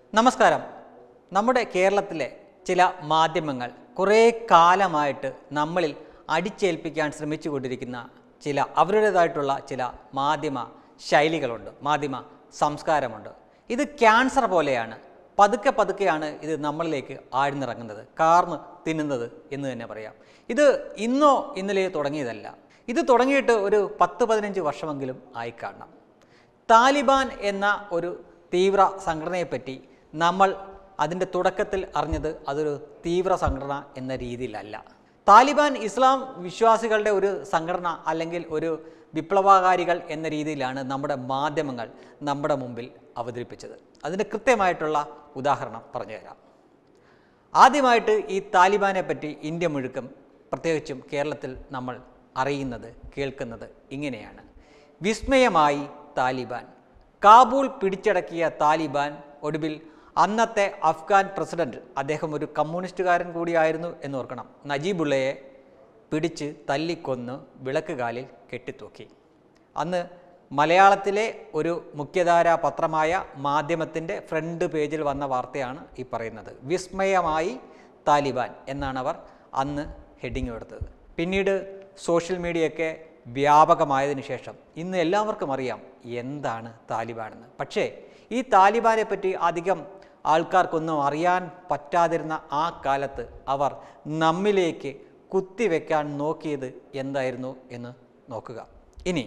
നമസ്കാരം നമ്മുടെ കേരളത്തിലെ ചില മാധ്യമങ്ങൾ കുറേ കാലമായിട്ട് നമ്മളിൽ അടിച്ചേൽപ്പിക്കാൻ ശ്രമിച്ചുകൊണ്ടിരിക്കുന്ന ചില അവരുടേതായിട്ടുള്ള ചില മാധ്യമ ശൈലികളുണ്ട് മാധ്യമ സംസ്കാരമുണ്ട് ഇത് ക്യാൻസർ പോലെയാണ് പതുക്കെ പതുക്കെയാണ് ഇത് നമ്മളിലേക്ക് ആഴ്ന്നിറങ്ങുന്നത് കാർന്ന് തിന്നുന്നത് എന്ന് തന്നെ പറയാം ഇത് ഇന്നോ ഇന്നലെയോ തുടങ്ങിയതല്ല ഇത് തുടങ്ങിയിട്ട് ഒരു പത്ത് പതിനഞ്ച് വർഷമെങ്കിലും ആയി കാണണം താലിബാൻ എന്ന ഒരു തീവ്ര സംഘടനയെപ്പറ്റി നമ്മൾ അതിൻ്റെ തുടക്കത്തിൽ അറിഞ്ഞത് അതൊരു തീവ്ര സംഘടന എന്ന രീതിയിലല്ല താലിബാൻ ഇസ്ലാം വിശ്വാസികളുടെ ഒരു സംഘടന അല്ലെങ്കിൽ ഒരു വിപ്ലവകാരികൾ എന്ന രീതിയിലാണ് നമ്മുടെ മാധ്യമങ്ങൾ നമ്മുടെ മുമ്പിൽ അവതരിപ്പിച്ചത് അതിൻ്റെ കൃത്യമായിട്ടുള്ള ഉദാഹരണം പറഞ്ഞുതരാം ആദ്യമായിട്ട് ഈ താലിബാനെ പറ്റി ഇന്ത്യ മുഴുക്കം പ്രത്യേകിച്ചും കേരളത്തിൽ നമ്മൾ അറിയുന്നത് കേൾക്കുന്നത് ഇങ്ങനെയാണ് വിസ്മയമായി താലിബാൻ കാബൂൾ പിടിച്ചടക്കിയ താലിബാൻ ഒടുവിൽ അന്നത്തെ അഫ്ഗാൻ പ്രസിഡന്റ് അദ്ദേഹം ഒരു കമ്മ്യൂണിസ്റ്റുകാരൻ കൂടിയായിരുന്നു എന്നോർക്കണം നജീബുള്ളയെ പിടിച്ച് തല്ലിക്കൊന്ന് വിളക്കുകാലിൽ കെട്ടിത്തൂക്കി അന്ന് മലയാളത്തിലെ ഒരു മുഖ്യധാരാ പത്രമായ മാധ്യമത്തിൻ്റെ ഫ്രണ്ട് പേജിൽ വന്ന വാർത്തയാണ് ഈ പറയുന്നത് വിസ്മയമായി താലിബാൻ എന്നാണ് അവർ അന്ന് ഹെഡിങ് എടുത്തത് പിന്നീട് സോഷ്യൽ മീഡിയയൊക്കെ വ്യാപകമായതിനു ശേഷം ഇന്ന് എല്ലാവർക്കും അറിയാം എന്താണ് താലിബാനെന്ന് പക്ഷേ ഈ താലിബാനെ പറ്റി അധികം ആൾക്കാർക്കൊന്നും അറിയാൻ പറ്റാതിരുന്ന ആ കാലത്ത് അവർ നമ്മിലേക്ക് കുത്തിവെക്കാൻ നോക്കിയത് എന്തായിരുന്നു എന്ന് നോക്കുക ഇനി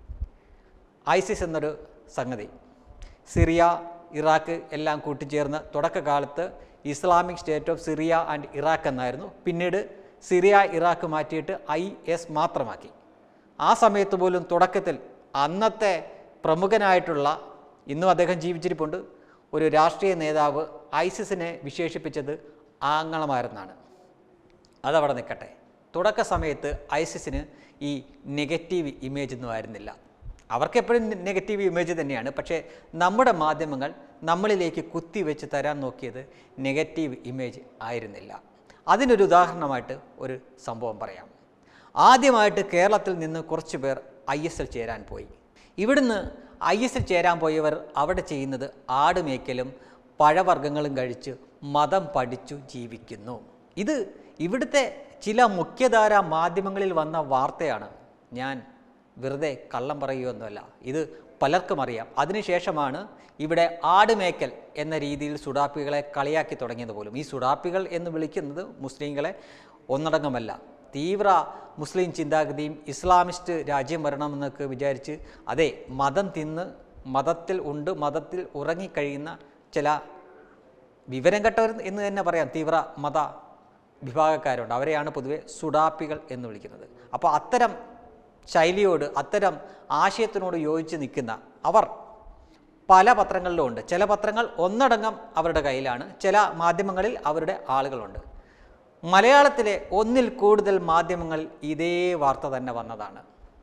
ഐസിസ് എന്നൊരു സംഗതി സിറിയ ഇറാഖ് എല്ലാം കൂട്ടിച്ചേർന്ന് തുടക്കകാലത്ത് Islamic State of Syria and Iraq എന്നായിരുന്നു പിന്നീട് സിറിയ ഇറാഖ് മാറ്റിയിട്ട് ഐ എസ് മാത്രമാക്കി ആ സമയത്ത് പോലും തുടക്കത്തിൽ അന്നത്തെ പ്രമുഖനായിട്ടുള്ള ഇന്നും അദ്ദേഹം ജീവിച്ചിരിപ്പുണ്ട് ഒരു രാഷ്ട്രീയ നേതാവ് ഐസിസിനെ വിശേഷിപ്പിച്ചത് ആങ്ങളമാരെന്നാണ് അതവിടെ നിൽക്കട്ടെ തുടക്ക സമയത്ത് ഐസിസിന് ഈ നെഗറ്റീവ് ഇമേജ് ഒന്നും ആയിരുന്നില്ല അവർക്ക് എപ്പോഴും നെഗറ്റീവ് ഇമേജ് തന്നെയാണ് പക്ഷേ നമ്മുടെ മാധ്യമങ്ങൾ നമ്മളിലേക്ക് കുത്തിവെച്ച് തരാൻ നോക്കിയത് നെഗറ്റീവ് ഇമേജ് ആയിരുന്നില്ല അതിനൊരു ഉദാഹരണമായിട്ട് ഒരു സംഭവം പറയാം ആദ്യമായിട്ട് കേരളത്തിൽ നിന്ന് കുറച്ച് പേർ ഐ എസ് എൽ ചേരാൻ പോയി ഇവിടുന്ന് ഐ എസ് എൽ ചേരാൻ പോയവർ അവിടെ ചെയ്യുന്നത് ആടുമേക്കലും പഴവർഗ്ഗങ്ങളും കഴിച്ച് മതം പഠിച്ചു ജീവിക്കുന്നു ഇത് ഇവിടുത്തെ ചില മുഖ്യധാരാ മാധ്യമങ്ങളിൽ വന്ന വാർത്തയാണ് ഞാൻ വെറുതെ കള്ളം പറയുകയൊന്നുമല്ല ഇത് പലർക്കും അറിയാം അതിനുശേഷമാണ് ഇവിടെ ആടുമേക്കൽ എന്ന രീതിയിൽ സുഡാപ്പികളെ കളിയാക്കി തുടങ്ങിയത് പോലും ഈ സുഡാപ്പികൾ എന്ന് വിളിക്കുന്നത് മുസ്ലിങ്ങളെ ഒന്നടങ്കമല്ല തീവ്ര മുസ്ലിം ചിന്താഗതിയും ഇസ്ലാമിസ്റ്റ് രാജ്യം വരണമെന്നൊക്കെ വിചാരിച്ച് അതെ മതം തിന്ന് മതത്തിൽ ഉണ്ട് മതത്തിൽ ഉറങ്ങിക്കഴിയുന്ന ചില വിവരം കെട്ടവർ എന്ന് തന്നെ പറയാം തീവ്ര മത വിഭാഗക്കാരുണ്ട് അവരെയാണ് പൊതുവെ സുഡാപ്പികൾ എന്ന് വിളിക്കുന്നത് അപ്പോൾ അത്തരം ശൈലിയോട് അത്തരം ആശയത്തിനോട് യോജിച്ച് നിൽക്കുന്ന അവർ പല പത്രങ്ങളിലും ഉണ്ട് ചില പത്രങ്ങൾ ഒന്നടങ്കം അവരുടെ കയ്യിലാണ് ചില മാധ്യമങ്ങളിൽ അവരുടെ ആളുകളുണ്ട് മലയാളത്തിലെ ഒന്നിൽ കൂടുതൽ മാധ്യമങ്ങളിൽ ഇതേ വാർത്ത തന്നെ വന്നതാണ്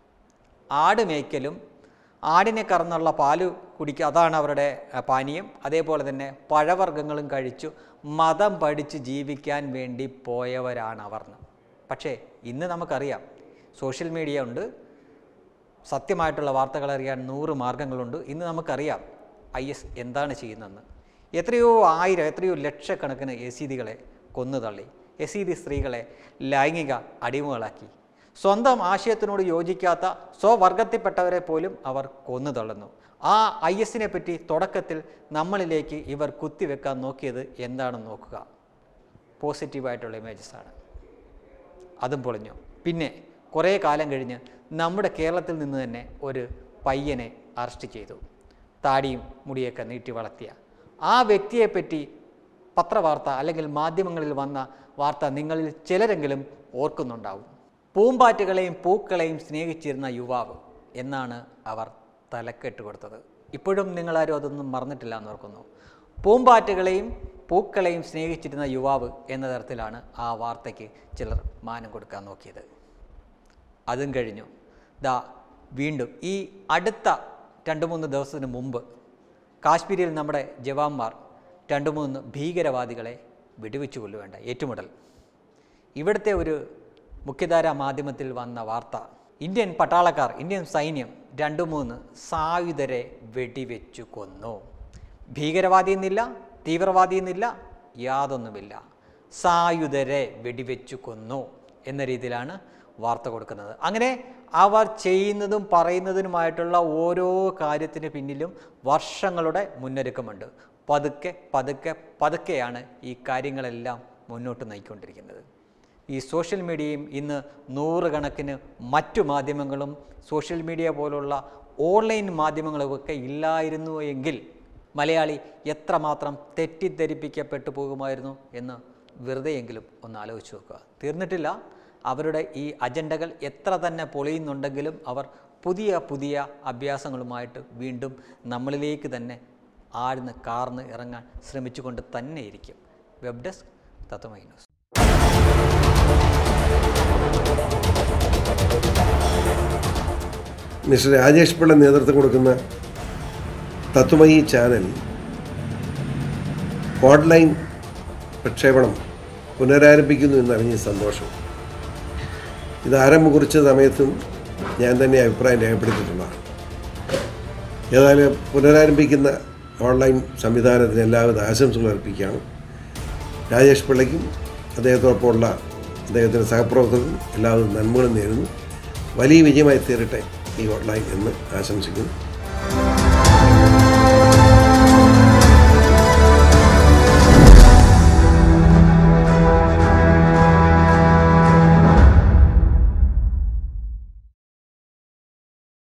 ആട് മേയ്ക്കലും ആടിനെ കറന്നുള്ള പാല് കുടിക്കുക അതാണ് അവരുടെ അഹ്, പാനീയം അതേപോലെ തന്നെ പഴവർഗ്ഗങ്ങളും കഴിച്ചു മതം പഠിച്ച് ജീവിക്കാൻ വേണ്ടി പോയവരാണ് അവർ പക്ഷേ ഇന്ന് നമുക്കറിയാം സോഷ്യൽ മീഡിയ ഉണ്ട് സത്യമായിട്ടുള്ള വാർത്തകൾ അറിയാൻ നൂറ് മാർഗങ്ങളുണ്ട് ഇന്ന് നമുക്കറിയാം ഐ എസ് എന്താണ് ചെയ്യുന്നതെന്ന് എത്രയോ ആയിരം എത്രയോ ലക്ഷക്കണക്കിന് യസീദികളെ കൊന്നു തള്ളി യസീദി സ്ത്രീകളെ ലൈംഗിക അടിമകളാക്കി സ്വന്തം ആശയത്തിനോട് യോജിക്കാത്ത സ്വവർഗത്തിൽപ്പെട്ടവരെ പോലും അവർ കൊന്നു തള്ളുന്നു ആ ഐ എസിനെ പറ്റി തുടക്കത്തിൽ നമ്മളിലേക്ക് ഇവർ കുത്തിവെക്കാൻ നോക്കിയത് എന്താണെന്ന് നോക്കുക പോസിറ്റീവായിട്ടുള്ള ഇമേജസ് ആണ് അതും പൊളിഞ്ഞു പിന്നെ കുറേ കാലം കഴിഞ്ഞ് നമ്മുടെ കേരളത്തിൽ നിന്ന് തന്നെ ഒരു പയ്യനെ അറസ്റ്റ് ചെയ്തു താടിയും മുടിയൊക്കെ നീട്ടി വളർത്തിയ ആ വ്യക്തിയെപ്പറ്റി പത്രവാർത്ത അല്ലെങ്കിൽ മാധ്യമങ്ങളിൽ വന്ന വാർത്ത നിങ്ങളിൽ ചിലരെങ്കിലും ഓർക്കുന്നുണ്ടാവും പൂമ്പാറ്റുകളെയും പൂക്കളെയും സ്നേഹിച്ചിരുന്ന യുവാവ് എന്നാണ് അവർ തലക്കെട്ട് കൊടുത്തത് ഇപ്പോഴും നിങ്ങളാരും അതൊന്നും മറന്നിട്ടില്ല എന്ന് ഓർക്കുന്നു പൂമ്പാറ്റുകളെയും പൂക്കളെയും സ്നേഹിച്ചിരുന്ന യുവാവ് എന്ന തരത്തിലാണ് ആ വാർത്തയ്ക്ക് ചിലർ മാനം കൊടുക്കാൻ നോക്കിയത് അതും കഴിഞ്ഞു ദാ വീണ്ടും ഈ അടുത്ത രണ്ട് മൂന്ന് ദിവസത്തിന് മുമ്പ് കാശ്മീരിൽ നമ്മുടെ ജവാന്മാർ രണ്ട് മൂന്ന് ഭീകരവാദികളെ വെടിവെച്ചു കൊല്ലുവേണ്ട ഏറ്റുമുട്ടൽ ഇവിടുത്തെ ഒരു മുഖ്യധാരാ മാധ്യമത്തിൽ വന്ന വാർത്ത ഇന്ത്യൻ പട്ടാളക്കാർ ഇന്ത്യൻ സൈന്യം രണ്ടു മൂന്ന് സായുധരെ വെടിവെച്ചു കൊന്നു ഭീകരവാദി എന്നില്ല തീവ്രവാദി എന്നില്ല യാതൊന്നുമില്ല സായുധരെ വെടിവെച്ചു കൊന്നു എന്ന രീതിയിലാണ് വാർത്ത കൊടുക്കുന്നത് അങ്ങനെ അവർ ചെയ്യുന്നതും പറയുന്നതിനുമായിട്ടുള്ള ഓരോ കാര്യത്തിന് പിന്നിലും വർഷങ്ങളുടെ മുന്നൊരുക്കമുണ്ട് പതുക്കെ പതുക്കെ പതുക്കെയാണ് ഈ കാര്യങ്ങളെല്ലാം മുന്നോട്ട് നയിക്കൊണ്ടിരിക്കുന്നത് ഈ സോഷ്യൽ മീഡിയയും ഇന്ന് നൂറുകണക്കിന് മറ്റു മാധ്യമങ്ങളും സോഷ്യൽ മീഡിയ പോലുള്ള ഓൺലൈൻ മാധ്യമങ്ങളുമൊക്കെ ഇല്ലായിരുന്നു എങ്കിൽ മലയാളി എത്രമാത്രം തെറ്റിദ്ധരിപ്പിക്കപ്പെട്ടു പോകുമായിരുന്നു എന്ന് വെറുതെയെങ്കിലും ഒന്ന് ആലോചിച്ച് നോക്കുക തീർന്നിട്ടില്ല അവരുടെ ഈ അജണ്ടകൾ എത്ര തന്നെ പൊളിയുന്നുണ്ടെങ്കിലും അവർ പുതിയ പുതിയ അഭ്യാസങ്ങളുമായിട്ട് വീണ്ടും നമ്മളിലേക്ക് തന്നെ ആഴ്ന്ന് കാർന്ന് ഇറങ്ങാൻ ശ്രമിച്ചുകൊണ്ട് തന്നെ ഇരിക്കും web desk Tatwamayi news mister Rajesh Pillai നേതൃത്വം കൊടുക്കുന്ന തത്വമയി ചാനൽ ഓൺലൈൻ പ്രക്ഷേപണം പുനരാരംഭിക്കുന്നു എന്നറിഞ്ഞ സന്തോഷം ഇത് ആരംഭം കുറിച്ച സമയത്തും ഞാൻ തന്നെ അഭിപ്രായം രേഖപ്പെടുത്തിയിട്ടുള്ളതാണ് ഏതായാലും പുനരാരംഭിക്കുന്ന ഓൺലൈൻ സംവിധാനത്തിന് എല്ലാവിധ ആശംസകൾ അർപ്പിക്കുകയാണ് രാജേഷ് പിള്ളയ്ക്കും അദ്ദേഹത്തോടൊപ്പമുള്ള അദ്ദേഹത്തിൻ്റെ സഹപ്രവർത്തകർക്കും എല്ലാവിധ നന്മകളും നേരുന്നു വലിയ വിജയമായി തീരട്ടെ ഈ ഓൺലൈൻ എന്ന് ആശംസിക്കുന്നു